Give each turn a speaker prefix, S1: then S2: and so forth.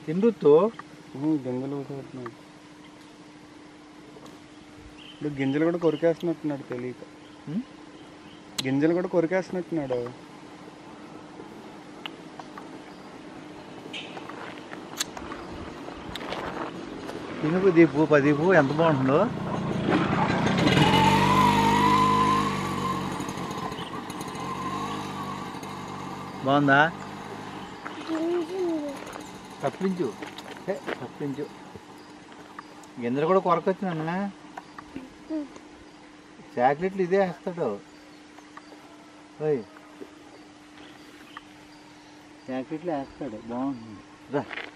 S1: తిండుతో
S2: ఉహు, గింజలు ఊసేస్తున్నాడు ఇప్పుడు గింజలు కూడా కొరికేస్తున్నట్టున్నాడు తెలియక
S1: ఉమ్.
S2: గింజలు కూడా కొరికేస్తున్నట్టున్నాడు
S1: తినుపు దీపు పదీపు ఎంత బాగుంటుందో బాగుందా తప్పించు ఏ, తప్పించు గింజలు కూడా కొరకొచ్చినా చాక్లెట్లు ఇదే వేస్తాడు ఓయ్ చాక్లెట్లు వేస్తాడు బాగుంటుంది రా